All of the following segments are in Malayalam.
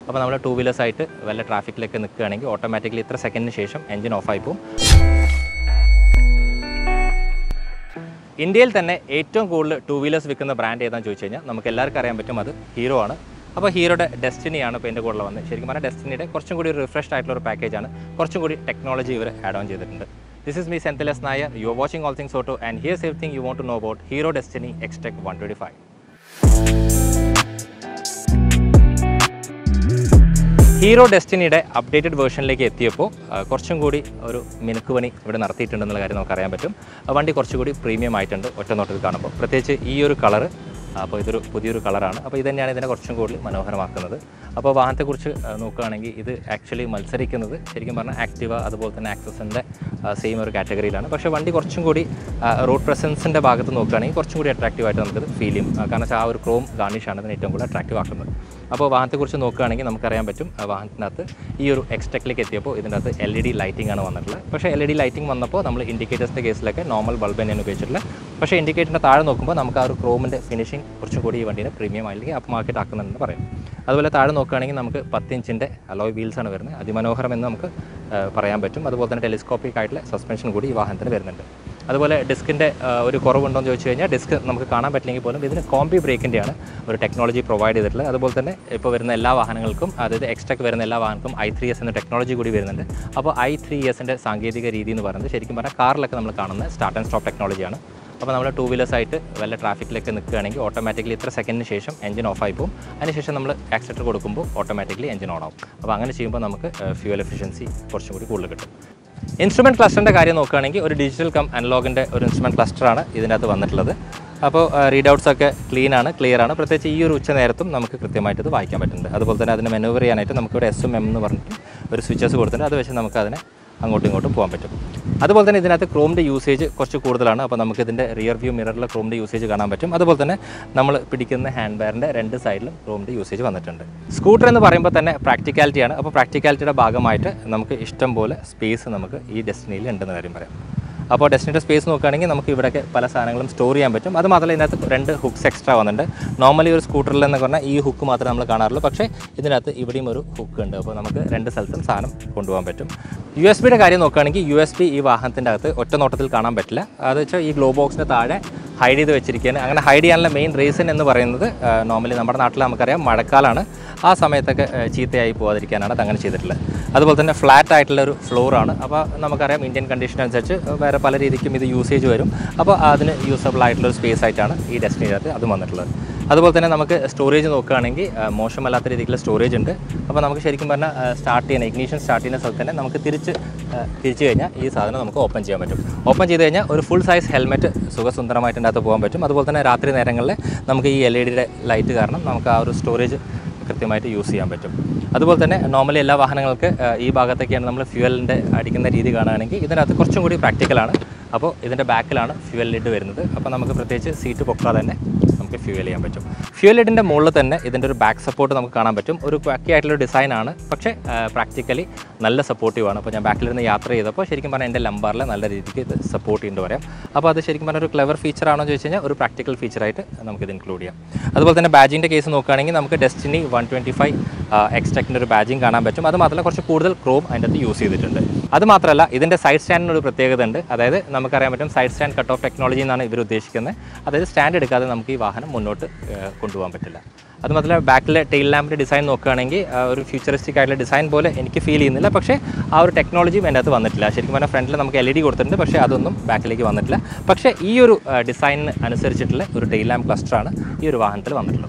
അപ്പോൾ നമ്മൾ ടൂ വീലേഴ്സ് ആയിട്ട് വല്ല ട്രാഫിക്കിലൊക്കെ നിൽക്കുകയാണെങ്കിൽ ഓട്ടോമാറ്റിക്കലി ഇത്ര സെക്കൻഡിന് ശേഷം എഞ്ചിൻ ഓഫായി പോകും ഇന്ത്യയിൽ തന്നെ ഏറ്റവും കൂടുതൽ ടൂ വീലേഴ്സ് വിൽക്കുന്ന ബ്രാൻഡ് ഏതാണെന്ന് ചോദിച്ചു കഴിഞ്ഞാൽ നമുക്ക് എല്ലാവർക്കും അറിയാൻ പറ്റും അത് ഹീറോ ആണ് അപ്പോൾ ഹീറോയുടെ ഡെസ്റ്റിനിയാണ് ഇപ്പോൾ എൻ്റെ കൂടെ വന്നത് ശരിക്കും പറഞ്ഞാൽ ഡെസ്റ്റിനിയുടെ കുറച്ചും കൂടി റിഫ്രഷ്ഡ് ആയിട്ടുള്ള ഒരു പാക്കേജാണ് കുറച്ചും കൂടി ടെക്നോളജി ഇവർ ആഡ് ഓൺ ചെയ്തിട്ടുണ്ട് this is me Senthilas Nair you are watching all things auto and here's everything you want to know about Hero Destiny Xtec one twenty five Hero ഡെസ്റ്റിനിയുടെ അപ്ഡേറ്റഡ് വേർഷനിലേക്ക് എത്തിയപ്പോൾ ആ, കുറച്ചും കൂടി ഒരു മിനുക്ക് പണി ഇവിടെ നടത്തിയിട്ടുണ്ടെന്നുള്ള കാര്യം നമുക്ക് അറിയാൻ പറ്റും ആ വണ്ടി കുറച്ചുകൂടി പ്രീമിയം ആയിട്ടുണ്ട് ഒറ്റ നോട്ടത്തിൽ കാണുമ്പോൾ പ്രത്യേകിച്ച് ഈ ഒരു കളറ് അപ്പോൾ ഇതൊരു പുതിയൊരു കളറാണ് അപ്പോൾ ഇത് തന്നെയാണ് ഇതിനെ കുറച്ചും കൂടി മനോഹരമാക്കുന്നത് അപ്പോൾ വാഹനത്തെക്കുറിച്ച് ആ, നോക്കുകയാണെങ്കിൽ ഇത് ആക്ച്വലി മത്സരിക്കുന്നത് ശരിക്കും പറഞ്ഞാൽ ആക്ടിവ അതുപോലെ തന്നെ ആക്സസിൻ്റെ സെയിം ഒരു കാറ്റഗറിയിലാണ് പക്ഷേ വണ്ടി കുറച്ചും കൂടി റോഡ് പ്രസൻസിൻ്റെ ഭാഗത്ത് നോക്കുകയാണെങ്കിൽ കുറച്ചും കൂടി അട്രാക്റ്റീവ് ആയിട്ട് നമുക്കത് ഫീൽ ചെയ്യും ആ, കാരണം വെച്ചാൽ ആ ഒരു ക്രോം ഗാർണിഷാണ് ഇതിനെ ഏറ്റവും കൂടുതൽ അട്രാക്റ്റീവ് ആക്കുന്നത് അപ്പോൾ വാഹനത്തെക്കുറിച്ച് നോക്കുകയാണെങ്കിൽ നമുക്കറിയാൻ പറ്റും ആ വാഹനത്തിനകത്ത് ഈ ഒരു എക്സ്റ്റെക്കിലേക്ക് എത്തിയപ്പോൾ ഇതിൻ്റെ അകത്ത് എൽ ഇ ഡി ലൈറ്റിംഗ് ആണ് വന്നിട്ടുള്ളത് പക്ഷേ എൽ ഇ ഡി ലൈറ്റിംഗ് വന്നപ്പോൾ നമ്മൾ ഇൻഡിക്കേറ്റേഴ്സിൻ്റെ കേസിലൊക്കെ നോർമൽ ബൾബ് തന്നെയാണ് ഉപയോഗിച്ചിട്ടുള്ളത് പക്ഷേ ഇൻഡിക്കേറ്ററിൻ്റെ താഴെ നോക്കുമ്പോൾ നമുക്ക് ആ ഒരു ക്രോമിൻ്റെ ഫിനിഷിംഗ് കുറച്ചും കൂടി ഈ വണ്ടീനെ പ്രീമിയം അല്ലെങ്കിൽ അപ്പ് മാർക്കറ്റ് ആക്കുന്നുണ്ടെന്ന് പറയാം അതുപോലെ താഴെ നോക്കുകയാണെങ്കിൽ നമുക്ക് പത്ത് ഇഞ്ചിൻ്റെ അലോയ് വീൽസ് ആണ് വരുന്നത് അതിമനോഹരം എന്ന് നമുക്ക് ആ, പറയാൻ പറ്റും അതുപോലെ തന്നെ ടെലിസ്കോപ്പിക് ആയിട്ടുള്ള സസ്പെൻഷൻ കൂടി ഈ വാഹനത്തിന് വരുന്നുണ്ട് അതുപോലെ ഡിസ്കിൻ്റെ ഒരു കുറവുണ്ടോ എന്ന് ചോദിച്ചു കഴിഞ്ഞാൽ ഡിസ്ക് നമുക്ക് കാണാൻ പറ്റില്ലെങ്കിൽ പോലും ഇതിന് കോമ്പി ബ്രേക്കിൻ്റെയാണ് ഒരു ടെക്നോളജി പ്രൊവൈഡ് ചെയ്തിട്ടുള്ളത് അതുപോലെ തന്നെ ഇപ്പോൾ വരുന്ന എല്ലാ വാഹനങ്ങൾക്കും അതായത് എക്സ്ട്രാക്ക് വരുന്ന എല്ലാ വാഹനങ്ങൾക്കും ഐ ത്രീ എസ് എന്ന ടെക്നോളജി കൂടി വരുന്നുണ്ട് അപ്പോൾ ഐ ത്രീ എസിൻ്റെ സാങ്കേതിക രീതി എന്ന് പറയുന്നത് ശരിക്കും പറഞ്ഞാൽ കാറിലൊക്കെ നമ്മൾ കാണുന്ന സ്റ്റാർട്ട് ആൻഡ് സ്റ്റോപ്പ് ടെക്നോളജിയാണ് അപ്പോൾ നമ്മൾ ടൂ വീലേഴ്സ് ആയിട്ട് വല്ല ട്രാഫിക്കിലൊക്കെ നിൽക്കുകയാണെങ്കിൽ ഓട്ടോമാറ്റിക്കലി ഇത്ര സെക്കൻഡിന് ശേഷം എഞ്ചിൻ ഓഫ് ആയി പോകും അതിനുശേഷം നമ്മൾ ആക്സിലേറ്റർ കൊടുക്കുമ്പോൾ ഓട്ടോമാറ്റിക്കലി എഞ്ചിൻ ഓൺ ആവും അപ്പോൾ അങ്ങനെ ചെയ്യുമ്പോൾ നമുക്ക് ഫ്യൂവൽ എഫിഷ്യൻസി കുറച്ചും കൂടി കൂടുതൽ കിട്ടും ഇൻസ്ട്രുമെൻറ്റ് ക്ലസ്റ്ററിൻ്റെ കാര്യം നോക്കുകയാണെങ്കിൽ ഒരു ഡിജിറ്റൽ കം അനലോഗിൻ്റെ ഒരു ഇൻസ്ട്രുമെൻറ്റ് ക്ലസ്റ്ററാണ് ഇതിനകത്ത് വന്നിട്ടുള്ളത് അപ്പോൾ റീഡ് ഔട്ട്സ് ഒക്കെ ക്ലീൻ ആണ് ക്ലിയർ ആണ് പ്രത്യേകിച്ച് ഈ ഒരു ഉച്ച നേരത്തും നമുക്ക് കൃത്യമായിട്ട് ഇത് വായിക്കാൻ പറ്റുന്നുണ്ട് അതുപോലെ തന്നെ അതിന് മെനുവർ ചെയ്യാനായിട്ട് നമുക്കിവിടെ എസ് എം എം എന്ന് പറഞ്ഞിട്ട് ഒരു സ്വിച്ചസ് കൊടുത്തിട്ടുണ്ട് അത് വെച്ച് നമുക്ക് അതിനെ അങ്ങോട്ടും ഇങ്ങോട്ടും പോകാൻ പറ്റും അതുപോലെ തന്നെ ഇതിനകത്ത് ക്രോമിൻ്റെ യൂസേജ് കുറച്ച് കൂടുതലാണ് അപ്പോൾ നമുക്ക് ഇതിൻ്റെ റിയർ വ്യൂ മിററിൽ ക്രോമിൻ്റെ യൂസേജ് കാണാൻ പറ്റും അതുപോലെ തന്നെ നമ്മൾ പിടിക്കുന്ന ഹാൻഡ് ബാറിൻ്റെ രണ്ട് സൈഡിലും ക്രോമിൻ്റെ യൂസേജ് വന്നിട്ടുണ്ട് സ്കൂട്ടർ എന്ന് പറയുമ്പോൾ തന്നെ പ്രാക്ടിക്കാലിറ്റിയാണ് അപ്പോൾ പ്രാക്ടിക്കാലിറ്റിയുടെ ഭാഗമായിട്ട് നമുക്ക് ഇഷ്ടം പോലെ സ്പേസ് നമുക്ക് ഈ ഡെസ്റ്റിനിയിൽ ഉണ്ടെന്ന് കാര്യം പറയാം അപ്പോൾ ഡെസ്റ്റിനിയുടെ സ്പേസ് നോക്കുകയാണെങ്കിൽ നമുക്ക് ഇവിടെയൊക്കെ പല സാധനങ്ങളും സ്റ്റോർ ചെയ്യാൻ പറ്റും അത് മാത്രമല്ല ഇതിനകത്ത് രണ്ട് ഹുക്സ് എക്സ്ട്രാ വന്നിട്ടുണ്ട് നോർമലി ഒരു സ്കൂട്ടറിൽ എന്ന് പറഞ്ഞാൽ ഈ ഹുക്ക് മാത്രമേ നമ്മൾ കാണാറുള്ളൂ പക്ഷേ ഇതിനകത്ത് ഇവിടെയും ഒരു ഹുക്ക് ഉണ്ട് അപ്പോൾ നമുക്ക് രണ്ട് സ്ഥലത്തും സാധനം കൊണ്ടുപോകാൻ പറ്റും യു എസ് ബിയുടെ കാര്യം നോക്കുകയാണെങ്കിൽ യു എസ് ബി ഈ വാഹനത്തിൻ്റെ അകത്ത് ഒറ്റ നോട്ടത്തിൽ കാണാൻ പറ്റില്ല അത് വെച്ചാൽ ഈ ഗ്ലോ ബോക്സിൻ്റെ താഴെ ഹൈഡ് ചെയ്ത് വെച്ചിരിക്കുകയാണ് അങ്ങനെ ഹൈഡ് ചെയ്യാനുള്ള മെയിൻ റീസൺ എന്ന് പറയുന്നത് നോർമലി നമ്മുടെ നാട്ടിൽ നമുക്കറിയാം മഴക്കാലമാണ് ആ സമയത്തൊക്കെ ആ, ചീത്തയായി പോകാതിരിക്കാനാണ് അത് അങ്ങനെ ചെയ്തിട്ടുള്ളത് അതുപോലെ തന്നെ ഫ്ലാറ്റ് ആയിട്ടുള്ള ഒരു ഫ്ലോറാണ് അപ്പോൾ നമുക്കറിയാം ഇന്ത്യൻ കണ്ടീഷൻ അനുസരിച്ച് വേറെ പല രീതിക്കും ഇത് യൂസേജ് വരും അപ്പോൾ അതിന് യൂസബിൾ ആയിട്ടുള്ള ഒരു സ്പേസ് ആയിട്ടാണ് ഈ ഡെസ്റ്റിനകത്ത് അത് വന്നിട്ടുള്ളത് അതുപോലെ തന്നെ നമുക്ക് സ്റ്റോറേജ് നോക്കുകയാണെങ്കിൽ ആ, മോശമല്ലാത്ത രീതിക്കുള്ള സ്റ്റോറേജ് ഉണ്ട് അപ്പോൾ നമുക്ക് ശരിക്കും പറഞ്ഞാൽ സ്റ്റാർട്ട് ചെയ്യുന്ന ഇഗ്നീഷൻ സ്റ്റാർട്ട് ചെയ്യുന്ന സ്ഥലത്ത് തന്നെ നമുക്ക് തിരിച്ച് ആ, തിരിച്ച് കഴിഞ്ഞാൽ ഈ സാധനം നമുക്ക് ഓപ്പൺ ചെയ്യാൻ പറ്റും ഓപ്പൺ ചെയ്ത് കഴിഞ്ഞാൽ ഒരു ഫുൾ സൈസ് ഹെൽമെറ്റ് സുഖസുന്ദരമായിട്ട് ഇതിനകത്ത് പോകാൻ പറ്റും അതുപോലെ തന്നെ രാത്രി നേരങ്ങളിൽ നമുക്ക് ഈ എൽ ഇ ഡിയുടെ ലൈറ്റ് കാരണം നമുക്ക് ആ ഒരു സ്റ്റോറേജ് കൃത്യമായിട്ട് യൂസ് ചെയ്യാൻ പറ്റും അതുപോലെ തന്നെ നോർമലി എല്ലാ വാഹനങ്ങൾക്ക് ആ, ഈ ഭാഗത്തൊക്കെയാണ് നമ്മൾ ഫ്യൂവലിൻ്റെ അടിക്കുന്ന രീതി കാണുകയാണെങ്കിൽ ഇതിനകത്ത് കുറച്ചും കൂടി പ്രാക്ടിക്കലാണ് അപ്പോൾ ഇതിൻ്റെ ബാക്കിലാണ് ഫ്യൂവൽ ലിഡ് വരുന്നത് അപ്പോൾ നമുക്ക് പ്രത്യേകിച്ച് സീറ്റ് പൊക്കാതെ തന്നെ നമുക്ക് ഫ്യൂവൽ ചെയ്യാൻ പറ്റും ഫ്യൂവൽ ലിഡിൻ്റെ മുകളിൽ തന്നെ ഇതിൻ്റെ ഒരു ബാക്ക് സപ്പോർട്ട് നമുക്ക് കാണാൻ പറ്റും ഒരു ക്വാക്കി ആയിട്ടുള്ള ഡിസൈനാണ് പക്ഷേ പ്രാക്ടിക്കലി നല്ല സപ്പോർട്ടീവ് ആണ് അപ്പോൾ ഞാൻ ബാക്കിലിരുന്ന് യാത്ര ചെയ്തപ്പോൾ ശരിക്കും പറഞ്ഞാൽ എൻ്റെ ലംബാറിൽ നല്ല രീതിക്ക് ഇത് സപ്പോർട്ട് ചെയ്യുന്നുണ്ട് പറയാം അപ്പോൾ അത് ശരിക്കും പറഞ്ഞാൽ ഒരു ക്ലെവർ ഫീച്ചർ ആണോ എന്ന് ചോദിച്ചു കഴിഞ്ഞാൽ ഒരു പ്രാക്ടിക്കൽ ഫീച്ചറായിട്ട് നമുക്കിത് ഇൻക്ലൂഡ് ചെയ്യാം അതുപോലെ തന്നെ ബാജിൻ്റെ കേസ് നോക്കുകയാണെങ്കിൽ നമുക്ക് ഡെസ്റ്റിനി വൺ ട്വൻറ്റി ഫൈവ് എക്സ്ട്രാക്റ്റിൻ്റെ ഒരു ബാജിങ് കാണാൻ പറ്റും അത് മാത്രമല്ല കുറച്ച് കൂടുതൽ ക്രോം അതിൻ്റെ അകത്ത് യൂസ് ചെയ്തിട്ടുണ്ട് അത് മാത്രമല്ല ഇതിൻ്റെ സൈഡ് സ്റ്റാൻഡിന് ഒരു പ്രത്യേകത ഉണ്ട് അതായത് നമുക്കറിയാൻ പറ്റും side stand cut off technology എന്നാണ് ഇവർ ഉദ്ദേശിക്കുന്നത് അതായത് സ്റ്റാൻഡ് എടുക്കാതെ നമുക്ക് ഈ വാഹനം മുന്നോട്ട് ഏഹ്, കൊണ്ടുപോകാൻ പറ്റില്ല അത് മാത്രമല്ല ബാക്കിലെ ടെയിൽ ലാമ്പിൻ്റെ ഡിസൈൻ നോക്കുകയാണെങ്കിൽ ആ, ഒരു ഫ്യൂച്ചറിസ്റ്റിക് ആയിട്ടുള്ള ഡിസൈൻ പോലെ എനിക്ക് ഫീൽ ചെയ്യുന്നില്ല പക്ഷേ ആ ഒരു ടെക്നോളജിയും എൻ്റെ അകത്ത് വന്നിട്ടില്ല ശരിക്കും പറഞ്ഞാൽ ഫ്രണ്ടിൽ നമുക്ക് എൽ ഇ ഡി കൊടുത്തിട്ടുണ്ട് പക്ഷേ അതൊന്നും ബാക്കിലേക്ക് വന്നിട്ടില്ല പക്ഷേ ഈ ഒരു ഡിസൈനിന് അനുസരിച്ചിട്ടുള്ള ഒരു ടെയിൽ ലാമ്പ് ക്ലസ്റ്ററാണ് ഈ ഒരു വാഹനത്തിൽ വന്നിട്ടുള്ളത്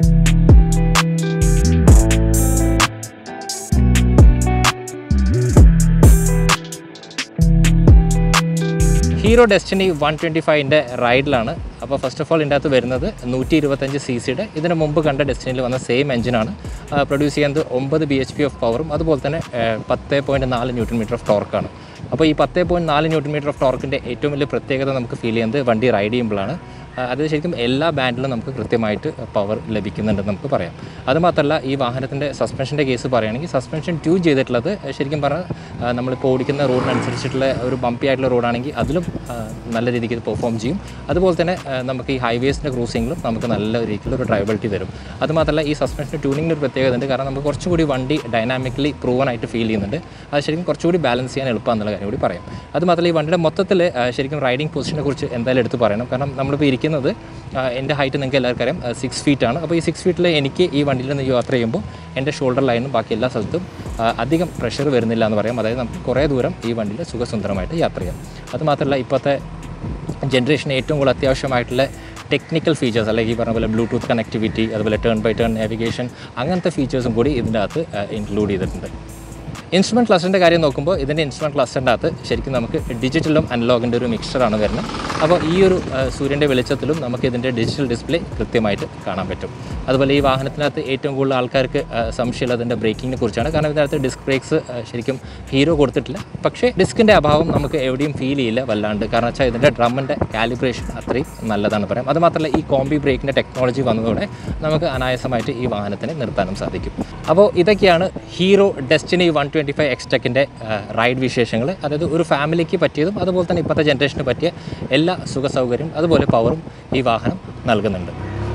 ഹീറോ ഡെസ്റ്റിനി വൺ ട്വൻറ്റി ഫൈവിൻ്റെ റൈഡിലാണ് അപ്പോൾ ഫസ്റ്റ് ഓഫ് ഓൾ ഇതിൻ്റെ അകത്ത് വരുന്നത് നൂറ്റി ഇരുപത്തഞ്ച് സി സിയുടെ ഇതിന് മുമ്പ് കണ്ട ഡെസ്റ്റിനിയിൽ വന്ന സെയിം എഞ്ചിനാണ് പ്രൊഡ്യൂസ് ചെയ്യുന്നത് ഒമ്പത് ബി എച്ച് പി ഓഫ് പവറും അതുപോലെ തന്നെ പത്ത് പോയിൻറ്റ് നാല് ന്യൂട്ടൺ മീറ്റർ ഓഫ് ടോർക്കാണ് അപ്പോൾ ഈ പത്ത് പോയിൻറ്റ് നാല് ന്യൂട്ടൺ മീറ്റർ ഓഫ് ടോർക്കിൻ്റെ ഏറ്റവും വലിയ പ്രത്യേകത നമുക്ക് ഫീൽ ചെയ്യുന്നത് വണ്ടി റൈഡ് ചെയ്യുമ്പോഴാണ് ആ, അത് ശരിക്കും എല്ലാ ബാൻഡിലും നമുക്ക് കൃത്യമായിട്ട് പവർ ലഭിക്കുന്നുണ്ടെന്ന് നമുക്ക് പറയാം അതുമാത്രമല്ല ഈ വാഹനത്തിൻ്റെ സസ്പെൻഷൻ്റെ കേസ് പറയുകയാണെങ്കിൽ സസ്പെൻഷൻ ട്യൂൺ ചെയ്തിട്ടുള്ളത് ശരിക്കും പറഞ്ഞാൽ ആ, നമ്മളിപ്പോൾ ഓടിക്കുന്ന റോഡിനനുസരിച്ചിട്ടുള്ള ഒരു ബമ്പി ആയിട്ടുള്ള റോഡാണെങ്കിൽ അതിലും ആ, നല്ല രീതിക്ക് ഇത് പെർഫോം ചെയ്യും അതുപോലെ തന്നെ ആ, നമുക്ക് ഈ ഹൈവേസിൻ്റെ ക്രൂസിങ്ങിലും നമുക്ക് നല്ല രീതിയിലുള്ള ഒരു ഡ്രൈവബിലിറ്റി തരും അതുമാത്രമല്ല ഈ സസ്പെൻഷൻ ട്യൂണിങ്ങിന് ഒരു പ്രത്യേകത ഉണ്ട് കാരണം നമുക്ക് കുറച്ചും കൂടി വണ്ടി ഡൈനാമിക്കലി പ്രൂവൻ ആയിട്ട് ഫീൽ ചെയ്യുന്നുണ്ട് അത് ശരിക്കും കുറച്ചുകൂടി ബാലൻസ് ചെയ്യാൻ എളുപ്പമാണെന്നുള്ള കാര്യം കൂടി പറയാം അതുമാത്രമല്ല ഈ വണ്ടിയുടെ മൊത്തത്തിൽ ആ, ശരിക്കും റൈഡിംഗ് പൊസിഷനെ കുറിച്ച് എന്തായാലും എടുത്ത് പറയണം കാരണം നമ്മളിപ്പോൾ ഇരിക്കുന്നത് ആ, എൻ്റെ ഹൈറ്റ് നിങ്ങൾക്ക് എല്ലാവർക്കും അറിയാം സിക്സ് ഫീറ്റ് ആണ് അപ്പോൾ ഈ സിക്സ് ഫീറ്റിൽ എനിക്ക് ഈ വണ്ടിയിൽ നിന്ന് യാത്ര ചെയ്യുമ്പോൾ എൻ്റെ ഷോൾഡർ ലൈനും ബാക്കി എല്ലാ സ്ഥലത്തും ആ, അധികം പ്രഷർ വരുന്നില്ല എന്ന് പറയാം അതായത് നമുക്ക് കുറേ ദൂരം ഈ വണ്ടിയിൽ സുഖസുന്ദരമായിട്ട് യാത്ര ചെയ്യാം അതുമാത്രമല്ല ഇപ്പോഴത്തെ ജനറേഷന് ഏറ്റവും കൂടുതൽ അത്യാവശ്യമായിട്ടുള്ള ടെക്നിക്കൽ ഫീച്ചേഴ്സ് അല്ലെങ്കിൽ ഈ പറഞ്ഞ പോലെ ബ്ലൂടൂത്ത് കണക്ടിവിറ്റി അതുപോലെ ടേൺ ബൈ ടേൺ നാവിഗേഷൻ അങ്ങനത്തെ ഫീച്ചേഴ്സും കൂടി ഇതിൻ്റെ അകത്ത് ഇൻക്ലൂഡ് ചെയ്തിട്ടുണ്ട് ഇൻസ്ട്രുമെൻറ്റ് ക്ലസ്റ്ററിൻ്റെ കാര്യം നോക്കുമ്പോൾ ഇതിൻ്റെ ഇൻസ്ട്രുമെൻറ്റ് ക്ലസ്റ്ററിൻ്റെ അകത്ത് ശരിക്കും നമുക്ക് ഡിജിറ്റലും അനലോഗിൻ്റെ ഒരു മിക്സ്ചറാണ് വരുന്നത് അപ്പോൾ ഈ ഒരു ആ, സൂര്യൻ്റെ വെളിച്ചത്തിലും നമുക്ക് ഇതിൻ്റെ ഡിജിറ്റൽ ഡിസ്പ്ലേ കൃത്യമായിട്ട് കാണാൻ പറ്റും അതുപോലെ ഈ വാഹനത്തിനകത്ത് ഏറ്റവും കൂടുതൽ ആൾക്കാർക്ക് ആ, സംശയമുള്ളത് അതിൻ്റെ ബ്രേക്കിങ്ങിനെ കുറിച്ചാണ് കാരണം ഇതിനകത്ത് ഡിസ്ക് ബ്രേക്സ് ശരിക്കും ഹീറോ കൊടുത്തിട്ടില്ല പക്ഷേ ഡിസ്കിൻ്റെ അഭാവം നമുക്ക് എവിടെയും ഫീൽ ചെയ്യില്ല വല്ലാണ്ട് കാരണം വെച്ചാൽ ഇതിൻ്റെ ഡ്രമ്മിൻ്റെ കാലിബ്രേഷൻ അത്രയും നല്ലതാണ് പറയാം അതുമാത്രമല്ല ഈ കോംബി ബ്രേക്കിൻ്റെ ടെക്നോളജി വന്നതോടെ നമുക്ക് അനായാസമായിട്ട് ഈ വാഹനത്തിനെ നിർത്താനും സാധിക്കും അപ്പോൾ ഇതൊക്കെയാണ് Hero Destiny one twenty five എക്സ്ടെക്കിൻ്റെ റൈഡ് വിശേഷങ്ങൾ അതായത് ഒരു ഫാമിലിക്ക് പറ്റിയതും അതുപോലെ തന്നെ ഇപ്പോഴത്തെ ജനറേഷന് പറ്റിയ എല്ലാ സുഖ സൗകര്യവും അതുപോലെ പവറും ഈ വാഹനം നൽകുന്നുണ്ട്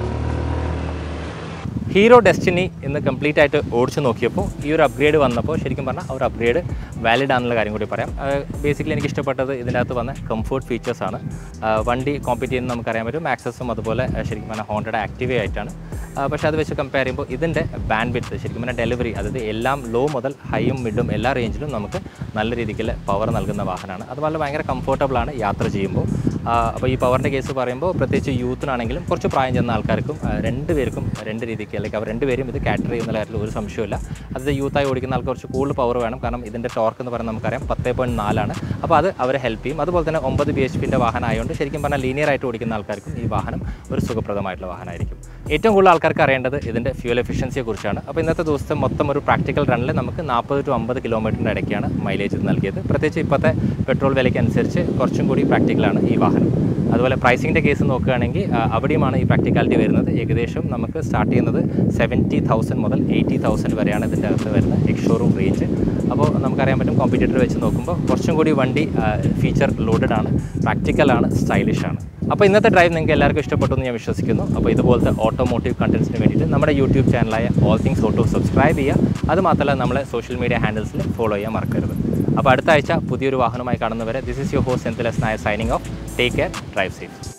ഹീറോ ഡെസ്റ്റിനി ഇന്ന് കംപ്ലീറ്റ് ആയിട്ട് ഓടിച്ച് നോക്കിയപ്പോൾ ഈ ഒരു അപ്ഗ്രേഡ് വന്നപ്പോൾ ശരിക്കും പറഞ്ഞാൽ ആ ഒരു അപ്ഗ്രേഡ് വാലിഡ് ആണെന്നുള്ള കാര്യം കൂടി പറയാം ബേസിക്കലി എനിക്ക് ഇഷ്ടപ്പെട്ടത് ഇതിൻ്റെ അകത്ത് വന്ന കംഫർട്ട് ഫീച്ചേഴ്സാണ് വണ്ടി കോമ്പീറ്റ് ചെയ്യുന്നത് നമുക്കറിയാൻ പറ്റും ആക്സസും അതുപോലെ ആ, ശരിക്കും പറഞ്ഞാൽ ഹോണ്ടയുടെ ആക്റ്റീവേ ആയിട്ടാണ് ആ, പക്ഷേ അത് വെച്ച് കമ്പയർ ചെയ്യുമ്പോൾ ഇതിൻ്റെ ബാൻഡ് വിഡ്ത്ത് ശരിക്കും പറഞ്ഞാൽ ഡെലിവറി അതായത് എല്ലാം ലോ മുതൽ ഹൈയും മിഡും എല്ലാ റേഞ്ചിലും നമുക്ക് നല്ല രീതിക്കുള്ള പവർ നൽകുന്ന വാഹനമാണ് അതുപോലെ ഭയങ്കര comfortable ആണ് യാത്ര ചെയ്യുമ്പോൾ അപ്പോൾ ഈ പവറിൻ്റെ കേസ് പറയുമ്പോൾ പ്രത്യേകിച്ച് യൂത്തിനാണെങ്കിലും കുറച്ച് പ്രായം ചെന്ന ആൾക്കാർക്കും ആ, രണ്ട് പേർക്കും രണ്ട് രീതിക്ക് അല്ലെങ്കിൽ അവർ രണ്ടുപേരും ഇത് കാറ്റർ ചെയ്യുന്ന കാര്യത്തിൽ ഒരു സംശയമില്ല അത് യൂത്തായി ഓടിക്കുന്ന ആൾക്ക് കുറച്ച് കൂടുതൽ പവർ വേണം കാരണം ഇതിൻ്റെ ടോർക്ക് എന്ന് പറയുന്നത് നമുക്കറിയാം പത്ത് പോയിൻറ്റ് നാലാണ് അപ്പോൾ അത് അവരെ ഹെൽപ്പ് ചെയ്യും അതുപോലെ തന്നെ ഒമ്പത് ബി എച്ച് പിൻ്റെ വാഹനം ആയതുകൊണ്ട് ശരിക്കും പറഞ്ഞാൽ ലീനിയർ ആയിട്ട് ഓടിക്കുന്ന ആൾക്കാർക്കും ഈ വാഹനം ഒരു സുഖപ്രദമായിട്ടുള്ള വാഹനമായിരിക്കും ഏറ്റവും കൂടുതൽ ആൾക്കാർക്ക് അറിയേണ്ടത് ഇതിൻ്റെ ഫ്യൂൽ എഫിഷ്യൻസിയെ കുറിച്ചാണ് അപ്പോൾ ഇന്നത്തെ ദിവസത്തെ മൊത്തം ഒരു പ്രാക്ടിക്കൽ റണ്ണിൽ നമുക്ക് നാൽപ്പത് ടു അമ്പത് കിലോമീറ്ററിൻ്റെ ഇടയ്ക്കാണ് മൈലേജ് ഇത് നൽകിയത് പ്രത്യേകിച്ച് ഇപ്പോഴത്തെ പെട്രോൾ വിലയ്ക്ക് അനുസരിച്ച് കുറച്ചും കൂടി പ്രാക്ടിക്കലാണ് ഈ വാഹനം അതുപോലെ പ്രൈസിങ്ങിൻ്റെ കേസ് നോക്കുകയാണെങ്കിൽ ആ, അവിടെയുമാണ് ഈ പ്രാക്ടിക്കാലിറ്റി വരുന്നത് ഏകദേശം നമുക്ക് സ്റ്റാർട്ട് ചെയ്യുന്നത് സെവൻറ്റി തൗസൻഡ് മുതൽ എയ്റ്റി തൗസൻഡ് വരെയാണ് ഇതിൻ്റെ അകത്ത് വരുന്ന എക്സ്ഷോറൂം റേഞ്ച് അപ്പോൾ നമുക്കറിയാൻ പറ്റും കോമ്പറ്റീറ്റർ വെച്ച് നോക്കുമ്പോൾ കുറച്ചും കൂടി വണ്ടി ഫീച്ചർ ലോഡഡ് ആണ് പ്രാക്ടിക്കലാണ് സ്റ്റൈലിഷ് ആണ് അപ്പോൾ ഇന്നത്തെ ഡ്രൈവ് നിങ്ങൾക്ക് എല്ലാവർക്കും ഇഷ്ടപ്പെട്ടു എന്ന് ഞാൻ വിശ്വസിക്കുന്നു അപ്പോൾ ഇതുപോലത്തെ ഓട്ടോമോട്ടീവ് കണ്ടൻസിന് വേണ്ടിയിട്ട് നമ്മുടെ യൂട്യൂബ് ചാനലായ ഓൾ തിങ്സ് ഓട്ടോ സബ്സ്ക്രൈബ് ചെയ്യുക അത് മാത്രമല്ല നമ്മളെ സോഷ്യൽ മീഡിയ ഹാൻഡിൽസിൽ ഫോളോ ചെയ്യാൻ മറക്കരുത് അപ്പോൾ അടുത്ത ആഴ്ച പുതിയൊരു വാഹനമായി കാണുന്നവരെ this is your host Senthilas Nair signing off take care drive safe